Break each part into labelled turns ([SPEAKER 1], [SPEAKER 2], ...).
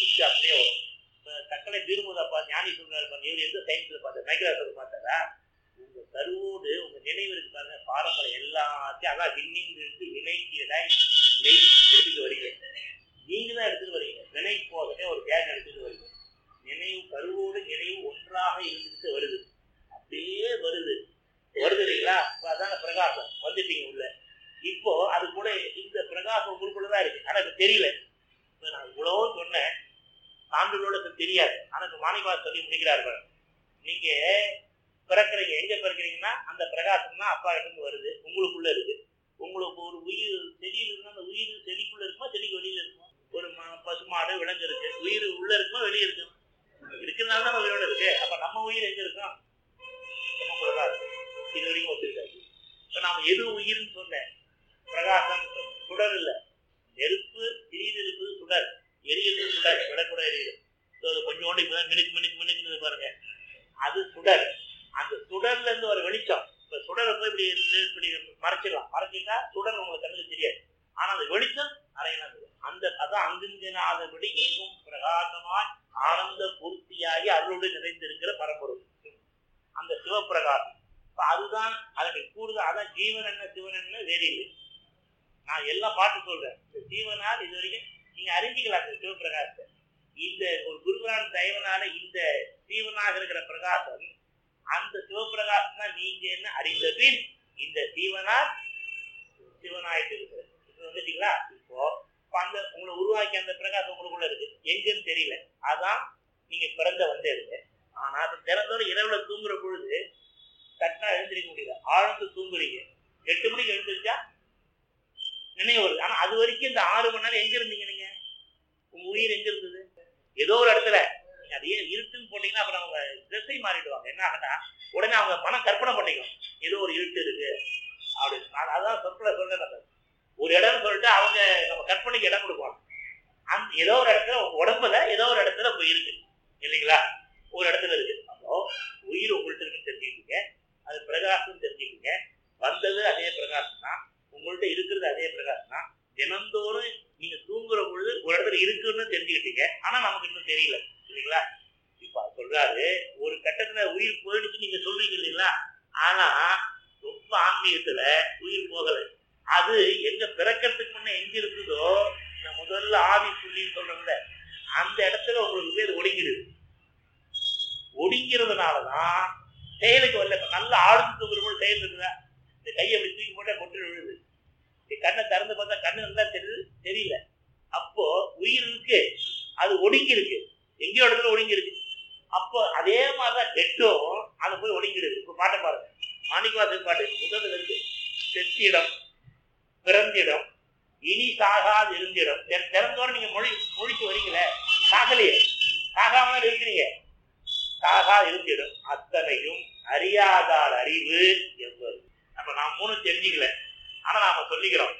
[SPEAKER 1] Science அப்படியே வரும் இப்ப தக்கலை திருமுதப்பா ஞானி சொல்றாரு பாருங்க இவர் எந்த சயின்ஸ்ல பார்த்தாரு மைக்ரோசாஃப்ட் பார்த்தாரா உங்க கருவோடு உங்க நினைவு இருக்கு பாருங்க பாரம்பரியம் எல்லாத்தையும் அதான் விண்ணிலிருந்து வினைக்கிறதாய் நெய் எடுத்துட்டு வரீங்க நீங்க தான் எடுத்துட்டு வரீங்க வினை போகவே ஒரு கேஸ் எடுத்துட்டு வரீங்க நினைவு கருவோடு நினைவு ஒன்றாக இருந்துட்டு வருது அப்படியே வருது வருது இல்லைங்களா இப்ப அதான பிரகாசம் வந்துட்டீங்க உள்ள இப்போ அது கூட இந்த பிரகாசம் உங்களுக்குள்ளதான் இருக்கு ஆனா இப்ப தெரியல இப்ப நான் இவ்வளவோ சொன்னேன் சான்றுகளோட இப்ப தெரியாது ஆனா இப்ப மாணிக்கவா சொல்லி முடிக்கிறார்கள் நீங்க பிறக்கிறீங்க எங்க பிறக்கிறீங்கன்னா அந்த பிரகாசம் தான் அப்பா இருந்து வருது உங்களுக்குள்ள இருக்கு உங்களுக்கு ஒரு உயிர் செடியில் இருந்தா அந்த உயிர் செடிக்குள்ள இருக்குமா செடிக்கு வெளியில இருக்குமா ஒரு ம- பசுமாடு விலங்கு இருக்கு உயிர் உள்ள இருக்குமா வெளியே இருக்கும் இருக்கிறதுனால தான் உயிரோட இருக்கு அப்ப நம்ம உயிர் எங்க இருக்கோம் நமக்குள்ளதான் இருக்கு இது வரைக்கும் ஒத்துருக்காது இப்ப நாம எது உயிர்னு சொன்னேன் பிரகாசம் சுடர் இல்ல நெருப்பு திடீர்னு இருக்குது சுடர் எரியுது சுடர் விடக்கூட எரியுது So, அது கொஞ்சோண்டு இப்பதான் மினுக்கு மினுக்கு மினுக்குன்னு பாருங்க அது சுடர் அந்த சுடர்ல இருந்து ஒரு வெளிச்சம் இப்ப சுடரை போய் இப்படி இருந்து இப்படி மறைச்சிடலாம் மறைச்சிட்டா சுடர் உங்களுக்கு கண்ணுக்கு தெரியாது ஆனா அந்த வெளிச்சம் அறையலாம் தெரியும். அந்த அதான் அங்குங்கனாதபடி எங்கும் பிரகாசமாய் ஆனந்த பூர்த்தியாகி அருளோடு நிறைந்திருக்கிற பரம்பொருள் அந்த சிவப்பிரகாசம் இப்ப அதுதான் அதனுடைய கூடுதல் அதான் ஜீவன் என்ன சிவன் என்ன வேறு இல்லை நான் எல்லாம் பாட்டு சொல்றேன் இந்த ஜீவனால் இது வரைக்கும் நீங்க அறிஞ்சிக்கலாம் இந்த சிவபிரகாசத்தை இந்த ஒரு குருவரான் தயவனால இந்த ஜீவனாக இருக்கிற பிரகாசம் அந்த சிவபிரகாசம் தான் நீங்க என்ன அறிந்த பின் இந்த ஜீவனால் சிவனாயிட்டு இருக்கிறது இப்ப வந்துட்டீங்களா இப்போ இப்ப அந்த உங்களை உருவாக்கி அந்த பிரகாசம் உங்களுக்குள்ள இருக்கு எங்கன்னு தெரியல அதான் நீங்க பிறந்த வந்தே இருக்கு ஆனா அது திறந்தோட இரவுல தூங்குற பொழுது தட்டா எழுந்திருக்க முடியல ஆழ்ந்து தூங்குறீங்க எட்டு மணிக்கு எழுந்திருச்சா நினைவு வருது ஆனா அது வரைக்கும் இந்த ஆறு மணி நேரம் எங்க இருந்தீங்க நீங்க உங்க உயிர் எங்க இருந்தது ஏதோ ஒரு இடத்துல நீங்க அதையே இருட்டுன்னு போட்டீங்கன்னா அப்புறம் அவங்க திசை மாறிடுவாங்க என்ன ஆகுனா உடனே அவங்க மனம் கற்பனை பண்ணிக்கும் ஏதோ ஒரு இருட்டு இருக்கு அப்படின்னு நான் அதான் சொற்களை சொல்றேன் நான். ஒரு இடம்னு சொல்லிட்டு அவங்க நம்ம கற்பனைக்கு இடம் கொடுப்பாங்க அந்த ஏதோ ஒரு இடத்துல உங்க உடம்புல ஏதோ ஒரு இடத்துல போய் இருக்கு இல்லைங்களா ஒரு இடத்துல இருக்கு அப்போ உயிர் உங்கள்ட்ட இருக்குன்னு தெரிஞ்சுக்கிட்டீங்க அது பிரகாசம் தெரிஞ்சுக்கிட்டீங்க வந்தது அதே பிரகாசம் தான் உங்கள்ட்ட இருக்கிறது அதே பிரகாசம் தான் தினந்தோறும் நீங்க தூங்குற பொழுது ஒரு இடத்துல இருக்குன்னு தெரிஞ்சுக்கிட்டீங்க ஆனா நமக்கு இன்னும் தெரியல இல்லைங்களா இப்ப அவர் சொல்றாரு ஒரு கட்டத்துல உயிர் போயிடுச்சு நீங்க சொல்றீங்க இல்லைங்களா ஆனா ரொம்ப ஆன்மீகத்துல உயிர் போகல அது எங்க பிறக்கிறதுக்கு முன்ன எங்க இருக்குதோ இந்த முதல்ல ஆவி புள்ளின்னு சொல்றோம்ல அந்த இடத்துல உங்களுக்கு பேர் ஒடுங்கிடுது ஒடுங்கிறதுனாலதான் செயலுக்கு வரல இப்ப நல்லா ஆழ்ந்து தூங்குற செயல் இருக்குதா இந்த கையை அப்படி தூக்கி போட்டா கொண்டு விழுது இந்த கண்ணை திறந்து பார்த்தா கண்ணு நல்லா தெரியுது தெரியல அப்போ உயிர் இருக்கு அது ஒடுங்கி இருக்கு எங்கேயோ இடத்துல ஒடுங்கி இருக்கு அப்போ அதே மாதிரிதான் டெட்டும் அது போய் ஒடுங்கிடுது இப்ப பாட்டை பாருங்க மாணிக்கவாசல் பாட்டு முதல்ல இருக்கு செத்திடம் பிறந்திடம் இனி சாகாது இருந்திடம் தெ- திறந்தோட நீங்க மொழி மொழிக்கு வரீங்களே சாகலையே சாகாம தான் இருக்கிறீங்க சாகா இருந்திடம் அத்தனையும் அறியாதார் அறிவு எவ்வளவு அப்ப நான் மூணு தெரிஞ்சுக்கல ஆனா நாம சொல்லிக்கிறோம்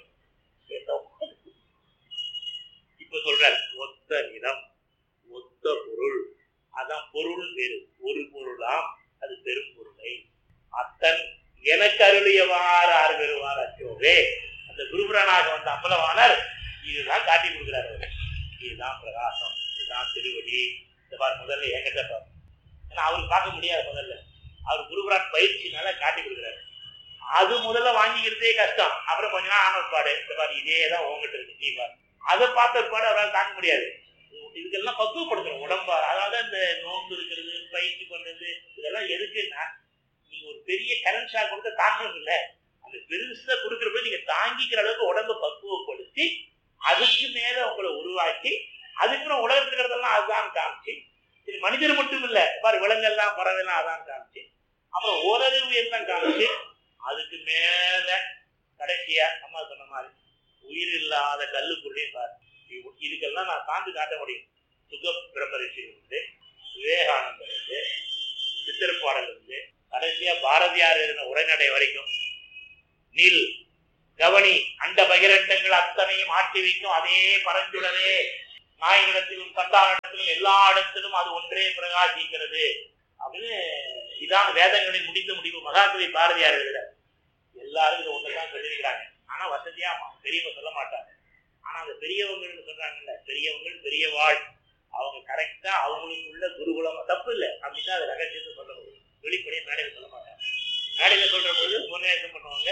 [SPEAKER 1] இப்ப சொல்றாரு ஒத்த நிலம் ஒத்த பொருள் அதான் பொருள் வேறு ஒரு பொருளாம் அது பெரும் பொருளை அத்தன் எனக்கு அருளியவாறு ஆறு பெறுவார் அச்சோவே அந்த குருபுரனாக வந்த அம்பலவாணர் இதுதான் காட்டி கொடுக்கிறார் அவர் இதுதான் பிரகாசம் இதுதான் திருவடி இந்த பாரு முதல்ல என்கிட்ட பாரு ஏன்னா அவருக்கு பார்க்க முடியாது முதல்ல அவர் குருபுரான் பயிற்சினால காட்டி கொடுக்குறாரு அது முதல்ல வாங்கிக்கிறதே கஷ்டம் அப்புறம் கொஞ்ச நாள் ஆன பாடு இந்த பாரு இதே தான் உங்ககிட்ட இருக்கு நீ பாரு அதை பார்த்த பாடு அவரால் தாங்க முடியாது இதுக்கெல்லாம் பக்குவப்படுத்தணும் உடம்ப அதாவது இந்த நோன்பு இருக்கிறது பயிற்சி பண்றது இதெல்லாம் எதுக்குன்னா நீங்க ஒரு பெரிய கரண்ட் ஷாக் கொடுத்த தாங்கணும் இல்ல அந்த பெருசா கொடுக்கறப்ப நீங்க தாங்கிக்கிற அளவுக்கு உடம்ப பக்குவப்படுத்தி அதுக்கு மேல உங்களை உருவாக்கி அதுக்கப்புறம் உலகத்துல இருக்கிறதெல்லாம் அதுதான் காமிச்சு இது மனிதர் மட்டும் இல்ல பாரு விலங்கெல்லாம் பறவைலாம் அதான் காமிச்சு அப்புறம் ஓரறிவு எல்லாம் காமிச்சு அதுக்கு மேல கடைசியா அம்மா சொன்ன மாதிரி உயிர் இல்லாத கல்லுக்குள்ளேயும் பாரு இது- இதுக்கெல்லாம் நான் தாண்டி காட்ட முடியும் சுக பிரம்மரிஷி இருந்து விவேகானந்தர் இருந்து சித்திரப்பாடல் இருந்து கடைசியா பாரதியார் எழுதின உரைநடை வரைக்கும் நீல் கவனி அண்ட பகிரண்டங்கள் அத்தனையும் ஆட்டி வைக்கும் அதே பரஞ்சுடரே நாயனிடத்திலும் சந்தானிடத்திலும் எல்லா இடத்திலும் அது ஒன்றே பிரகாசிக்கிறது அப்படின்னு இதான் வேதங்களின் முடிந்த முடிவு மகாகவி பாரதியார் எழுதுறார் எல்லாரும் இதை ஒண்ணுதான் சொல்லியிருக்கிறாங்க ஆனா வசதியா பெரியவங்க சொல்ல மாட்டாங்க ஆனா அந்த பெரியவங்கன்னு சொல்றாங்கல்ல பெரியவங்கள் பெரியவாள் கரெக்டா அவங்களுக்குள்ள குருகுலம் தப்பு இல்லை அப்படிதான் அது ரகசியத்தை சொல்ல முடியும் வெளிப்படையா மேடையில் சொல்ல மாட்டாங்க மேடையில் சொல்ற போது முன்னேற்றம் பண்ணுவாங்க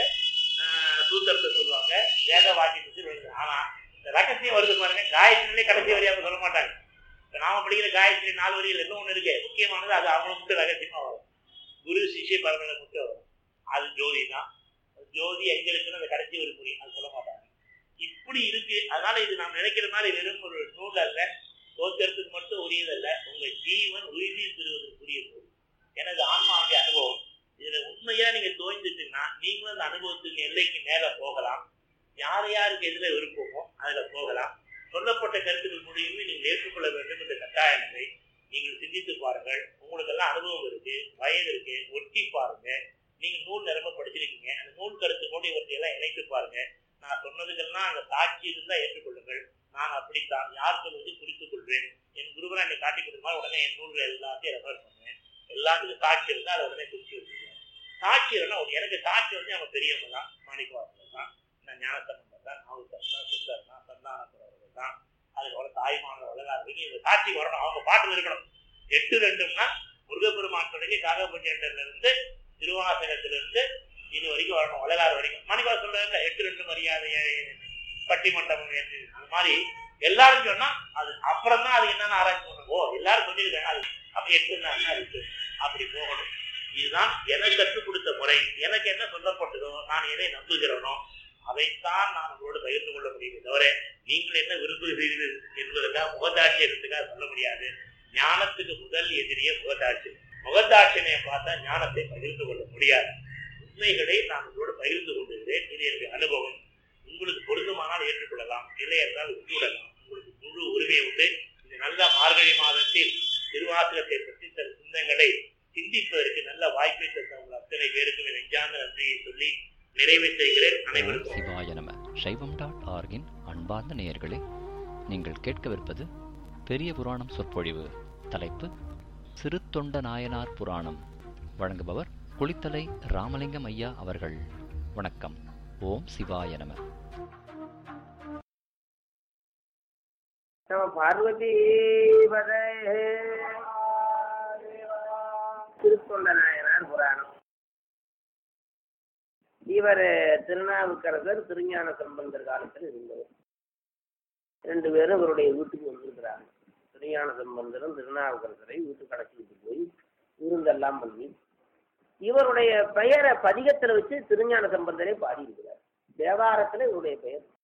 [SPEAKER 1] ஆஹ் சூத்திரத்தை சொல்லுவாங்க வேத வாக்கியத்தை சொல்லுவாங்க ஆனா இந்த ரகசியம் வருது பாருங்க காயத்ரிலே கடைசி வரையாக சொல்ல மாட்டாங்க இப்ப நாம படிக்கிற காயத்ரி நாலு வரிகள் என்ன ஒண்ணு இருக்கு முக்கியமானது அது அவங்களுக்கு மட்டும் ரகசியமா வரும் குரு சிஷ்ய பரம்பரை மட்டும் வரும் அது ஜோதி தான் ஜோதி எங்களுக்குன்னு அந்த கடைசி ஒரு புரியும் அது சொல்ல மாட்டாங்க இப்படி இருக்கு அதனால இது நாம் நினைக்கிற மாதிரி வெறும் ஒரு நூல் அல்ல தோத்திரத்துக்கு மட்டும் உரியதல்ல உங்க ஜீவன் உறுதி பெறுவதற்குரிய நூல் எனது ஆன்மாவுடைய அனுபவம் இதுல உண்மையா நீங்க தோய்ந்துட்டீங்கன்னா நீங்களும் அந்த அனுபவத்துக்கு எல்லைக்கு மேல போகலாம் யார் யாருக்கு எதுல விருப்பமோ அதுல போகலாம் சொல்லப்பட்ட கருத்துக்கள் முடியுமே நீங்கள் ஏற்றுக்கொள்ள வேண்டும் என்ற கட்டாயம் இல்லை நீங்கள் சிந்தித்து பாருங்கள் உங்களுக்கு எல்லாம் அனுபவம் இருக்கு வயது இருக்கு ஒட்டி பாருங்க நீங்க நூல் நிரம்ப படிச்சிருக்கீங்க அந்த நூல் கருத்துக்கோடு இவற்றை எல்லாம் இணைத்து பாருங்க நான் சொன்னதுக்கெல்லாம் அந்த சாட்சி இருந்தா ஏற்றுக்கொள்ளுங்கள் நான் அப்படித்தான் யார் சொல்வதை குறித்துக் கொள்வேன் என் குருவரா என்னை காட்டி கொடுக்குமா உடனே என் நூல்கள் எல்லாத்தையும் ரெஃபர் பண்ணுவேன் எல்லாத்துக்கும் சாட்சி இருந்தா அதை உடனே குறிச்சு வச்சுக்குவேன் சாட்சி இல்லைன்னா ஒரு- எனக்கு சாட்சி வந்து அவங்க பெரியவங்க தான் மாணிக்கவாசகர் தான் நான் ஞானசம்பந்தர் தான் நாவுக்கர் தான் சுந்தர் தான் சந்தானக்குறவர்கள் தான் அதுக்கப்புறம் தாய்மான உலகாருக்கு இவங்க சாட்சி வரணும் அவங்க பாட்டு இருக்கணும் எட்டு ரெண்டுன்னா முருகப்பெருமான் தொடங்கி காகபஞ்சேட்டர்ல இருந்து திருவாசகத்திலிருந்து இது வரைக்கும் வரணும் உலகாறு வரைக்கும் மணிவா சொல்றாங்க எட்டு ரெண்டு மரியாதையை பட்டிமண்டபம் ஏற்று அந்த மாதிரி எல்லாரும் சொன்னா அது அப்புறம் தான் அது என்னன்னு ஆராய்ச்சி பண்ணணும் ஓ எல்லாரும் சொல்லியிருக்காங்க அது அப்ப எட்டுன்னா என்ன இருக்கு அப்படி போகணும் இதுதான் எனக்கு கற்றுக் கொடுத்த முறை எனக்கு என்ன சொல்லப்பட்டதோ நான் எதை நம்புகிறேனோ அதைத்தான் நான் உங்களோடு பகிர்ந்து கொள்ள முடியுமே தவிர நீங்கள் என்ன விரும்புகிறீர்கள் என்பதற்காக முகத்தாட்சி எடுத்துக்காக சொல்ல முடியாது ஞானத்துக்கு முதல் எதிரியே முகத்தாட்சி முகத்தாட்சியை பார்த்தா ஞானத்தை பகிர்ந்து கொள்ள முடியாது உண்மைகளை நான் உங்களோடு பகிர்ந்து கொண்டிருக்கிறேன் இது என்னுடைய அனுபவம் உங்களுக்கு பொருந்துமானால் ஏற்றுக்கொள்ளலாம் இல்லை என்றால் விட்டுவிடலாம் உங்களுக்கு முழு உரிமை உண்டு இந்த நல்ல மார்கழி மாதத்தில் திருவாசகத்தை பற்றி சில சிந்தங்களை சிந்திப்பதற்கு நல்ல வாய்ப்பை தந்த உங்கள் அத்தனை பேருக்கும் என் நெஞ்சார்ந்த நன்றியை சொல்லி நிறைவு செய்கிறேன்
[SPEAKER 2] ஓம்
[SPEAKER 1] அனைவருக்கும்
[SPEAKER 2] சிவாய நம சைவம் டாட் ஆர்கின் அன்பார்ந்த நேயர்களே நீங்கள் கேட்கவிருப்பது பெரிய புராணம் சொற்பொழிவு தலைப்பு சிறு தொண்ட நாயனார் புராணம் வழங்குபவர் குளித்தலை ராமலிங்கம் ஐயா அவர்கள் வணக்கம் ஓம் சிவாய நம
[SPEAKER 3] நம பார்வதி பதே திருத்தொண்ட நாயனார் புராணம் இவர் திருநாவுக்கரசர் திருஞான சம்பந்தர் காலத்தில் இருந்தவர் ரெண்டு பேரும் இவருடைய வீட்டுக்கு வந்திருக்கிறாங்க திருஞான சம்பந்தரும் திருநாவுக்கரசரை வீட்டுக்கு அடைச்சிட்டு போய் விருந்தெல்லாம் பண்ணி இவருடைய பெயரை பதிகத்துல வச்சு திருஞான சம்பந்தரை பாடியிருக்கிறார் தேவாரத்துல இவருடைய பெயர்